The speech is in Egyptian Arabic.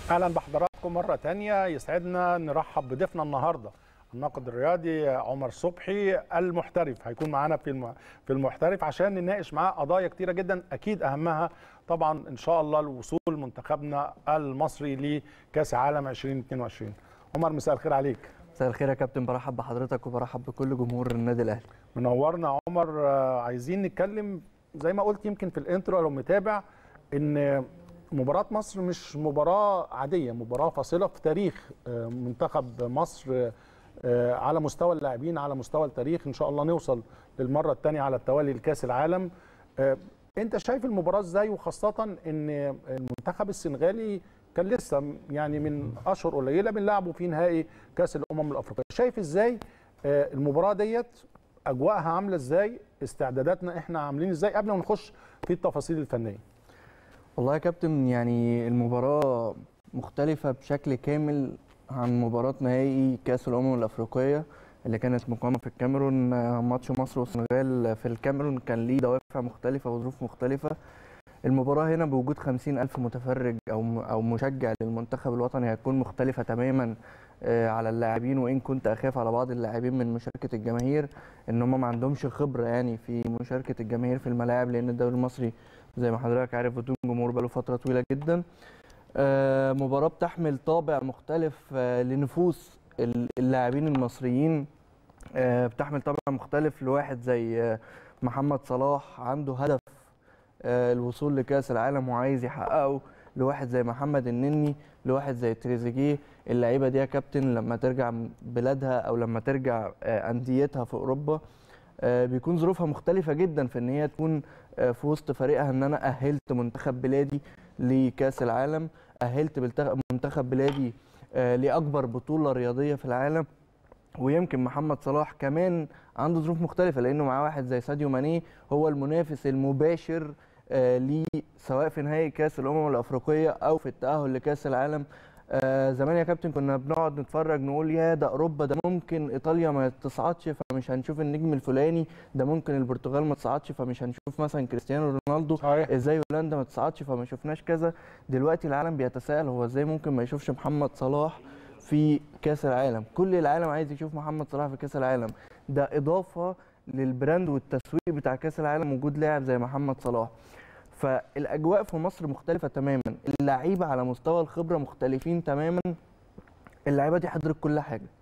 اهلا بحضراتكم مره تانية يسعدنا نرحب بضيفنا النهارده الناقد الرياضي عمر صبحي المحترف هيكون معانا في الم- في المحترف عشان نناقش معاه قضايا كتيره جدا اكيد اهمها طبعا ان شاء الله الوصول منتخبنا المصري لكاس عالم 2022 عمر مساء الخير عليك مساء الخير يا كابتن برحب بحضرتك وبرحب بكل جمهور النادي الاهلي منورنا عمر آه، عايزين نتكلم زي ما قلت يمكن في الانترو لو متابع ان مباراة مصر مش مباراة عادية مباراة فاصلة في تاريخ آه، منتخب مصر آه، على مستوى اللاعبين على مستوى التاريخ ان شاء الله نوصل للمرة الثانية على التوالي لكأس العالم آه، انت شايف المباراة ازاي وخاصة ان المنتخب السنغالي كان لسه يعني من اشهر قليلة بنلعبه في نهائي كأس الامم الافريقية شايف ازاي آه، المباراة ديت اجواءها عامله ازاي استعداداتنا احنا عاملين ازاي قبل ما نخش في التفاصيل الفنيه والله يا كابتن يعني المباراة مختلفة بشكل كامل عن مباراة نهائي كأس الأمم الأفريقية اللي كانت مقامة في الكاميرون آه، ماتش مصر والسنغال في الكاميرون كان ليه دوافع مختلفة وظروف مختلفة المباراة هنا بوجود خمسين ألف متفرج أو أو مشجع للمنتخب الوطني هتكون مختلفة تماما آه، على اللاعبين وإن كنت أخاف على بعض اللاعبين من مشاركة الجماهير إن هم ما عندهمش خبرة يعني في مشاركة الجماهير في الملاعب لأن الدوري المصري زي ما حضرتك عارف بدون جمهور بقاله فترة طويلة جدا آه، مباراة بتحمل طابع مختلف آه، لنفوس ال- اللاعبين المصريين آه، بتحمل طابع مختلف لواحد زي آه، محمد صلاح عنده هدف آه، الوصول لكأس العالم وعايز يحققه لواحد زي محمد النني لواحد زي تريزيجيه اللعيبة دي يا كابتن لما ترجع بلادها أو لما ترجع آه، أنديتها في أوروبا آه، بيكون ظروفها مختلفة جدا في إن هي تكون آه، في وسط فريقها إن أنا أهلت منتخب بلادي لكأس العالم أهلت بلتغ- منتخب بلادي آه، لأكبر بطولة رياضية في العالم ويمكن محمد صلاح كمان عنده ظروف مختلفة لأنه معاه واحد زي ساديو ماني هو المنافس المباشر آه، ليه سواء في نهائي كأس الأمم الأفريقية أو في التأهل لكأس العالم آه، زمان يا كابتن كنا بنقعد نتفرج نقول يا ده أوروبا ده ممكن إيطاليا ما تصعدش فمش هنشوف النجم الفلاني ده ممكن البرتغال ما تصعدش فمش هنشوف مثلا كريستيانو رونالدو صحيح ازاي هولندا ما تصعدش فما شفناش كذا دلوقتي العالم بيتساءل هو ازاي ممكن ما يشوفش محمد صلاح في كاس العالم كل العالم عايز يشوف محمد صلاح في كاس العالم ده اضافه للبراند والتسويق بتاع كاس العالم وجود لاعب زي محمد صلاح فالاجواء في مصر مختلفه تماما اللعيبه على مستوى الخبره مختلفين تماما اللعيبه دي حضرت كل حاجه